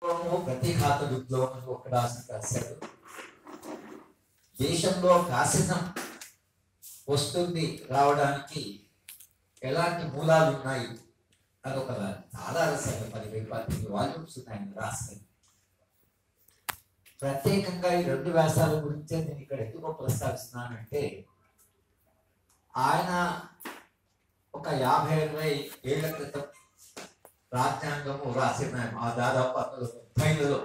విప్లవము ప్రతీఘాత విప్లవం అని ఒక రాసిన రాశాడు దేశంలో ఫ్యాసిజం వస్తుంది రావడానికి ఎలాంటి మూలాలు ఉన్నాయి అది ఒక చాలా రాశాడు పదిహేను పద్దెనిమిది వాల్యూమ్స్ ఉన్నాయి ఆయన రాశాడు ప్రత్యేకంగా ఈ రెండు వ్యాసాల గురించే నేను ఇక్కడ ఎందుకు ప్రస్తావిస్తున్నానంటే ఆయన ఒక యాభై అరవై ఏళ్ల క్రితం రాజ్యాంగము రాసిన ఆ దాదాపు పంతొమ్మిది ముప్పైలలో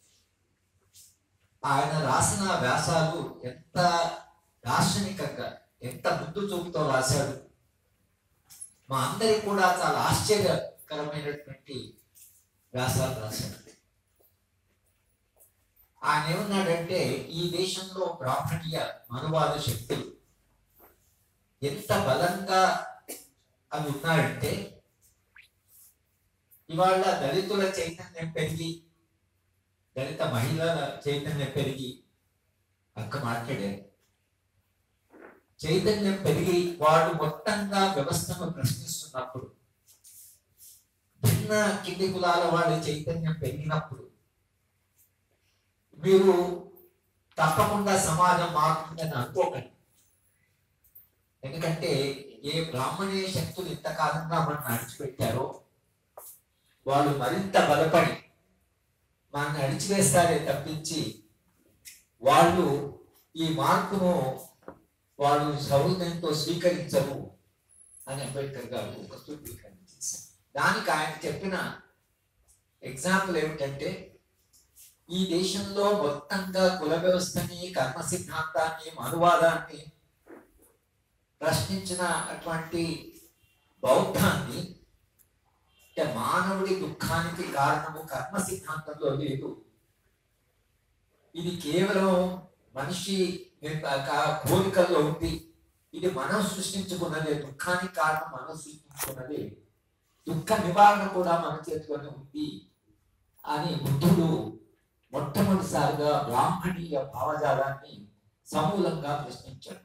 ఆయన రాసిన వ్యాసాలు ఎంత దార్శనికంగా ఎంత ముందు చూపుతో రాశాడు మా అందరికి కూడా చాలా ఆశ్చర్యకరమైనటువంటి వ్యాసాలు రాశాడు ఆయన ఏమన్నాడంటే ఈ దేశంలో బ్రాహ్మణీయ మనువాద శక్తులు ఎంత బలంగా అవి ఉన్నాయంటే ఇవాళ దళితుల చైతన్యం పెరిగి దళిత మహిళల చైతన్యం పెరిగి అక్క మాట్లాడారు చైతన్యం పెరిగి వాడు మొత్తంగా వ్యవస్థను ప్రశ్నిస్తున్నప్పుడు భిన్న కింది కులాల వాడి చైతన్యం పెరిగినప్పుడు మీరు తప్పకుండా సమాజం మారుతుందని అనుకోకండి ఎందుకంటే ఏ బ్రాహ్మణీయ శక్తులు ఇంతకాలంగా మనం అడిచిపెట్టారో వాళ్ళు మరింత బలపడి మనల్ని అడిచివేస్తారే తప్పించి వాళ్ళు ఈ మార్పును వాళ్ళు సౌహృదయంతో స్వీకరించరు అని అంబేద్కర్ గారు ఒక సూత్రీకరణ చేశారు దానికి ఆయన చెప్పిన ఎగ్జాంపుల్ ఏమిటంటే ఈ దేశంలో మొత్తంగా కుల వ్యవస్థని కర్మ సిద్ధాంతాన్ని మనువాదాన్ని ప్రశ్నించిన అటువంటి బౌద్ధాన్ని అంటే మానవుడి దుఃఖానికి కారణము కర్మ సిద్ధాంతంలో లేదు ఇది కేవలం మనిషి నిర్మ- కా- కోరికల్లో ఉంది ఇది మనం సృష్టించుకున్నదే దుఃఖానికి కారణం మనం సృష్టించుకున్నదే దుఃఖ నివారణ కూడా మన చేతిలోనే ఉంది అని బుద్ధుడు మొట్టమొదటిసారిగా బ్రాహ్మణీయ భావజాలాన్ని సమూలంగా ప్రశ్నించాడు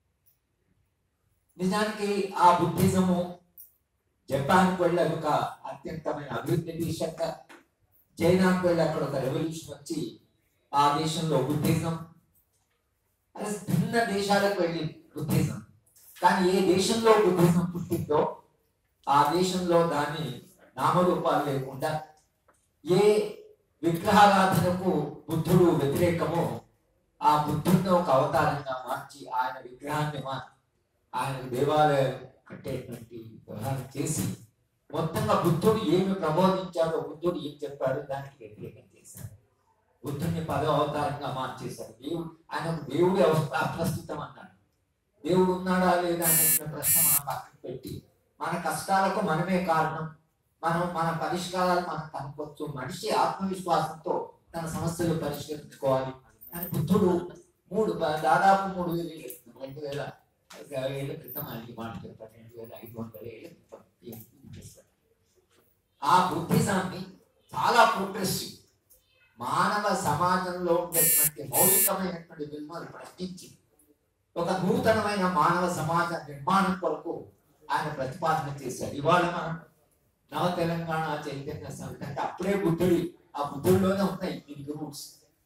నిజానికి ఆ బుద్ధిజము జపాన్కి వెళ్ళి అది ఒక అత్యంతమైన అభివృద్ధి దేశంగా చైనాకు వెళ్ళి అక్కడ ఒక రెవల్యూషన్ వచ్చి ఆ దేశంలో బుద్ధిజం అది భిన్న దేశాలకు వెళ్ళి బుద్ధిజం కానీ ఏ దేశంలో బుద్ధిజం పుట్టిందో ఆ దేశంలో దాని నామరూపాలు లేకుండా ఏ విగ్రహారాధనకు బుద్ధుడు వ్యతిరేకమో ఆ బుద్ధుడిని ఒక అవతారంగా మార్చి ఆయన విగ్రహాన్ని మార్చి ఆయన దేవాలయం కట్టేటువంటి వ్యవహారం చేసి మొత్తంగా బుద్ధుడు ఏమి ప్రబోధించాడో బుద్ధుడు ఏం చెప్పాడో దానికి వ్యతిరేకం చేశాడు బుద్ధుడిని పదవ అవతారంగా మార్చేశాడు దేవుడు ఆయన ఒక దేవుడి అవస్థ అప్రస్తుతం అన్నాడు దేవుడు ఉన్నాడా లేదా అనే ప్రశ్న మనం పక్కన పెట్టి మన కష్టాలకు మనమే కారణం మనం మన పరిష్కారాలు మనం కనుక్కోవచ్చు మనిషి ఆత్మవిశ్వాసంతో తన సమస్యలు పరిష్కరించుకోవాలి అని బుద్ధుడు మూడు దాదాపు మూడు వేల ఏళ్ళ క్రితం, రెండు వేల ఏళ్ళ క్రితం ఆయన ఈ మాట చెప్పాడు రెండు వేల ఐదు వందల ఏళ్ళ క్రితం ఈ ఇది చేశాడు. ఆ బుద్ధిజాన్ని చాలా ప్రోగ్రెసివ్ మానవ సమాజంలో ఉండేటువంటి మౌలికమైనటువంటి విలువలు ప్రశ్నించి ఒక నూతనమైన మానవ సమాజ నిర్మాణం కొరకు ఆయన ప్రతిపాదన చేశాడు ఇవాళ మనం నవ తెలంగాణ చైతన్య సమితి అంటే అప్పుడే బుద్ధుడి ఆ బుద్ధుడిలోనే ఉన్నాయి దీనికి రూట్స్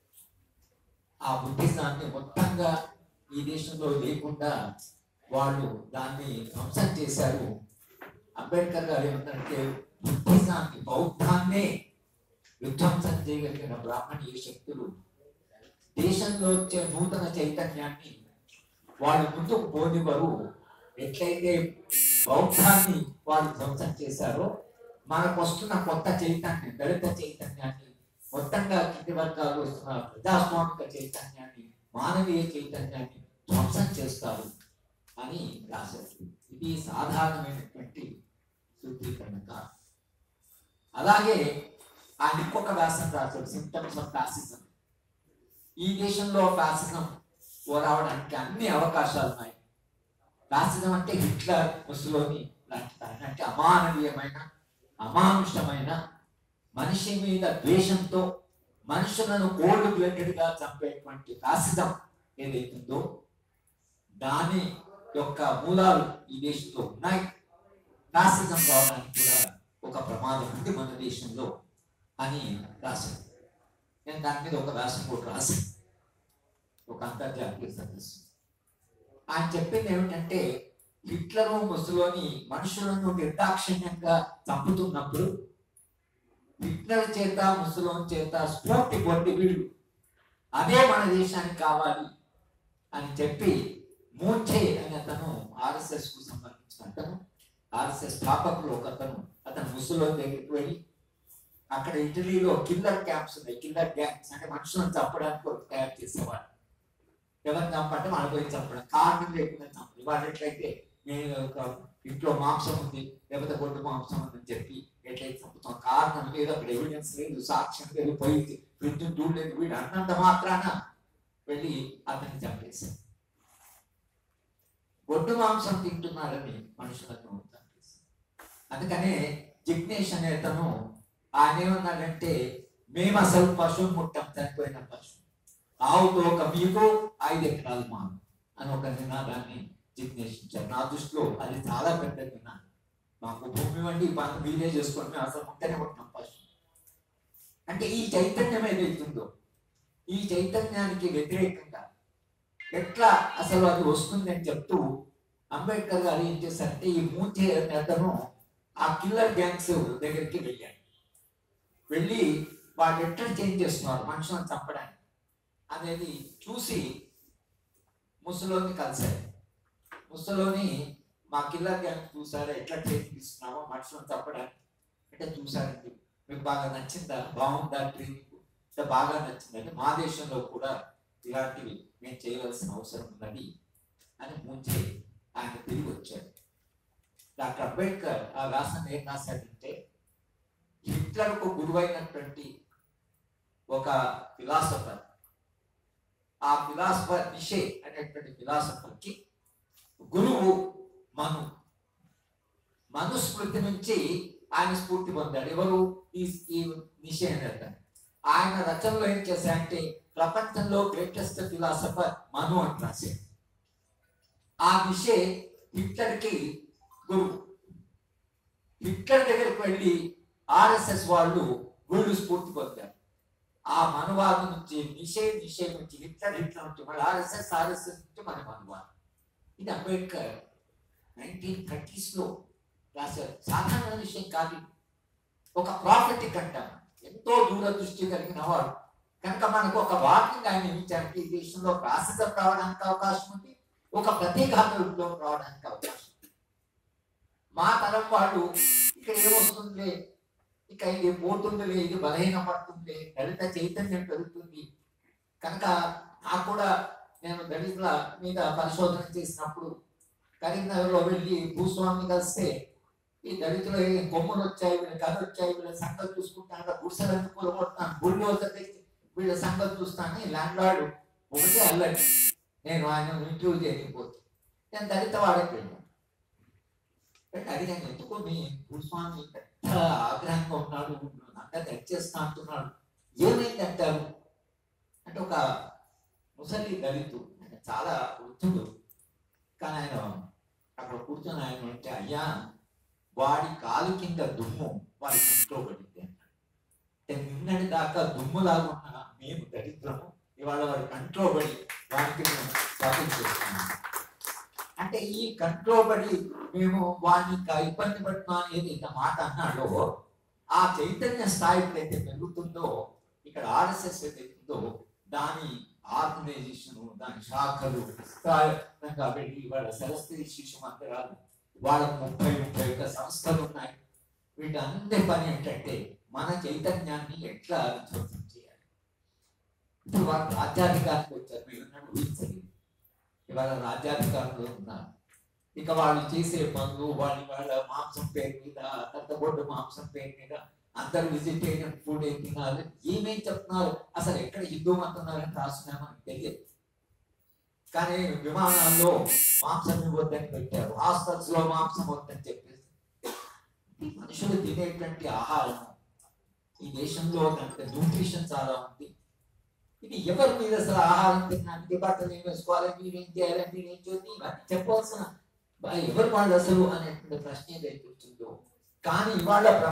ఆ బుద్ధిజాన్ని మొత్తంగా ఈ దేశంలో లేకుండా వాళ్ళు దాన్ని ధ్వంసం చేశారు అంబేద్కర్ గారు ఏమంటారంటే బుద్ధిజాన్ని బౌద్ధాన్నే విధ్వంసం చేయగలిగిన బ్రాహ్మణీయ శక్తులు దేశంలో వచ్చే నూతన చైతన్యాన్ని వాళ్ళు ముందుకు పోనివ్వరు ఎట్లయితే బౌద్ధాన్ని వాళ్ళు ధ్వంసం చేశారో మనకు వస్తున్న కొత్త చైతన్యం దళిత చైతన్యాన్ని మొత్తంగా కింది వర్గాలు వస్తున్న ప్రజాస్వామిక చైతన్యాన్ని మానవీయ చైతన్యాన్ని ధ్వంసం చేస్తారు అని రాశారు ఇది సాధారణమైనటువంటి సూత్రీకరణ కాదు అలాగే ఆయన ఇంకొక వ్యాసం రాశాడు సిమ్టమ్స్ ఆఫ్ ఫ్యాసిజం ఈ దేశంలో ఫ్యాసిజం రావడానికి అన్ని అవకాశాలు ఉన్నాయి ఫ్యాసిజం అంటే హిట్లర్ ముసలోని లాంటి దాన్ని అంటే అమానవీయమైన అమానుషమైన మనిషి మీద ద్వేషంతో మనుషులను కోల్డ్ బ్లడెడ్ గా చంపేటువంటి ఫ్యాసిజం ఏదైతుందో దాని యొక్క మూలాలు ఈ దేశంలో ఉన్నాయి ఫ్యాసిజం రావడానికి కూడా ఒక ప్రమాదం ఉంది మన దేశంలో అని రాశారు నేను దాని మీద ఒక వ్యాసం కూడా రాశాను ఒక అంతర్జాతీయ సదస్సు ఆయన చెప్పింది ఏమిటంటే హిట్లరు ముసలోని మనుషులను నిర్దాక్షిణ్యంగా చంపుతున్నప్పుడు హిట్లర్ చేత ముసలోని చేత స్ఫూర్తి పొంది వీళ్ళు అదే మన దేశానికి కావాలి అని చెప్పి మూంచే అనే అతను ఆర్ఎస్ఎస్ కు సంబంధించిన అతను ఆర్ఎస్ఎస్ స్థాపకులు ఒక అతను అతను ముసలోని దగ్గరికి వెళ్ళి అక్కడ ఇటలీలో కిల్లర్ క్యాంప్స్ ఉన్నాయి కిల్లర్ గ్యాంగ్స్ అంటే మనుషులను చంపడానికి ఒక తయారు చేసేవాడు ఎవరిని చంపంటే మన పోయి చంపడం కారణం లేకుండా చంపడం ఇవాళ ఎట్లయితే నేను ఒక ఇంట్లో మాంసం ఉంది లేకపోతే గొడ్డు మాంసం ఉందని చెప్పి ఎట్లయితే చంపుతాం కారణం లేదు అక్కడ ఎవిడెన్స్ లేదు సాక్ష్యం లేదు పోయింది ఫ్రిడ్జ్ చూడలేదు వీడు అన్నంత మాత్రాన వెళ్ళి అతన్ని చంపేశారు గొడ్డు మాంసం తింటున్నారని మనుషులను చంపేశారు అందుకనే జిగ్నేష్ అనే అతను ఆయన ఏమన్నాడంటే మేము అసలు పశువు ముట్టం చనిపోయిన పశువు ఆవుతో ఒక మీకు ఐదు ఎకరాలు మా అని ఒక నినాదాన్ని జిజ్ఞేసించారు నా దృష్టిలో అది చాలా పెద్ద నినాదం మాకు భూమి వండి పనులు మీరే చేసుకొని మేము అసలు ముట్టనే ముట్టాం పశువు అంటే ఈ చైతన్యం ఏదైతుందో ఈ చైతన్యానికి వ్యతిరేకంగా ఎట్లా అసలు అది వస్తుందని చెప్తూ అంబేద్కర్ గారు ఏం చేశారంటే ఈ మూచే నేతను ఆ కిల్లర్ గ్యాంగ్స్ దగ్గరికి వెళ్ళాడు వెళ్ళి వాళ్ళు ఎట్లా చేంజ్ చేస్తున్నారు మనుషులను చంపడానికి అనేది చూసి ముసలోని కలిశారు ముసలోని మా కిల్లర్ గ్యాంగ్ చూసారా ఎట్లా ట్రైనింగ్ ఇస్తున్నామో మనుషులను చంపడానికి అంటే చూసారండి మీకు బాగా నచ్చిందా బాగుందా ట్రైనింగ్ అంటే బాగా నచ్చిందంటే మా దేశంలో కూడా ఇలాంటివి మేము చేయవలసిన అవసరం ఉన్నది అని ముంచే ఆయన తిరిగి వచ్చాడు డాక్టర్ అంబేద్కర్ ఆ వ్యాసం ఏం రాశాడంటే హిట్లర్కు గురువైనటువంటి ఒక ఫిలాసఫర్ ఆ ఫిలాసఫర్ నిషే అనేటువంటి ఫిలాసఫర్కి గురువు మను మనుస్మృతి నుంచి ఆయన స్ఫూర్తి పొందాడు ఎవరు ఈ ఈ నిషే అనే అతను. ఆయన రచనలో ఏం చేశారంటే ప్రపంచంలో గ్రేటెస్ట్ ఫిలాసఫర్ మను అని రాశాడు ఆ నిషే హిట్లర్కి గురువు హిట్లర్ దగ్గరికి వెళ్ళి ఆర్ఎస్ఎస్ వాళ్ళు వీళ్ళు స్ఫూర్తి పొందారు ఆ మనువాదం నుంచి నిషే నిషే నుంచి హిట్లర్ హిట్లర్ నుంచి మళ్ళీ ఆర్ఎస్ఎస్ ఆర్ఎస్ఎస్ నుంచి మన మనువాదం ఇది అంబేద్కర్ నైన్టీన్ థర్టీస్ లో రాశారు సాధారణ విషయం కాదు ఇది. ఒక ప్రాఫిటిక్ అంటాం ఎంతో దూరదృష్టి కలిగిన వాడు కనుక మనకు ఒక వార్నింగ్ ఆయన ఇచ్చారంటే ఈ దేశంలో రాసిజం రావడానికి అవకాశం ఉంది ఒక ప్రతీకాత్మ విప్లవం రావడానికి అవకాశం ఉంది మా తరం వాళ్ళు ఇక్కడ ఏమొస్తుంది ఇక ఇది పోతుందిలే ఇది బలహీన పడుతుంది దళిత చైతన్యం పెరుగుతుంది కనుక నాకు కూడా నేను దళితుల మీద పరిశోధన చేసినప్పుడు కరీంనగర్లో వెళ్ళి భూస్వామి కలిస్తే ఈ దళితులు ఏ కొమ్ములు వచ్చాయి వీళ్ళ కథ వచ్చాయి వీళ్ళ సంగతి చూసుకుంటాను గుడిసెలు ఎందుకు కూలగొడతాను బుల్డోజర్ తెచ్చి వీళ్ళ సంగతి చూస్తాను ల్యాండ్ లార్డ్ ఒకటే అల్లడి నేను ఆయన ఇంటర్వ్యూ చేయకపోతే నేను దళిత వాడకి వెళ్ళాను అంటే అడిగాను ఎందుకు మీ భూస్వామి పెద్ద ఆగ్రహంగా ఉన్నాడు అంతా తెచ్చేస్తా అంటున్నాడు ఏమైంది అంటారు అంటే ఒక ముసలి దళితు ఆయన చాలా వృద్ధుడు కానీ ఆయన అక్కడ కూర్చొని ఆయన అంటే అయ్యా వాడి కాలు కింద దుమ్ము వాడి కంట్లో పడింది అన్నాడు అంటే నిన్నటి దాకా దుమ్ము లాగున్న మేము దరిద్రము ఇవాళ వాడి కంట్లో పడి వాడికి మేము స్థాపించేస్తున్నాం అంటే ఈ కంట్లో పడి మేము వాడిని ఇంకా ఇబ్బంది పడుతున్నాం అనేది ఇంత మాట అన్నాడో ఆ చైతన్య స్థాయి ఎప్పుడైతే పెరుగుతుందో ఇక్కడ ఆర్ఎస్ఎస్ ఏదైతుందో దాని ఆర్గనైజేషన్ దాని శాఖలు విస్తారంగా వెళ్ళి వాళ్ళ సరస్వతి శిశు మందిరాలు వాళ్ళ ముప్పై ముప్పై ఒక్క సంస్థలు ఉన్నాయి వీటందరి పని ఏంటంటే మన చైతన్యాన్ని ఎట్లా విధ్వంసం చేయాలి ఇప్పుడు వాళ్ళు రాజ్యాధికారికి వచ్చారు మీరు ఉన్నట్టు ఊహించలేదు ఇవాళ రాజ్యాధికారులు ఉన్నారు ఇక వాళ్ళు చేసే పనులు వాళ్ళ వాళ్ళ మాంసం పేరు మీద తట్టబొడ్డు మాంసం పేరు మీద అందరు వెజిటేరియన్ ఫుడ్ ఏం తినాలి ఏమేం చెప్తున్నారు అసలు ఎక్కడ హిందూ అంటున్నారని రాస్తున్నామో మనకు తెలియదు కానీ విమానాల్లో మాంసం ఇవ్వద్దని పెట్టారు హాస్టల్స్ లో మాంసం వద్దని చెప్పేసి ఈ మనుషులు తినేటువంటి ఆహారం ఈ దేశంలో దాంట్లో న్యూట్రిషన్ చాలా ఉంది ఇది ఎవరి మీద అసలు ఆహారం తినడానికి బట్టలు ఏం వేసుకోవాలి మీరేం చేయాలి మీరేం చేయాలి ఇవన్నీ చెప్పవలసిన ఎవరు వాళ్ళు అసలు అనేటువంటి ప్రశ్న ఏదైతే వచ్చిందో కానీ ఇవాళ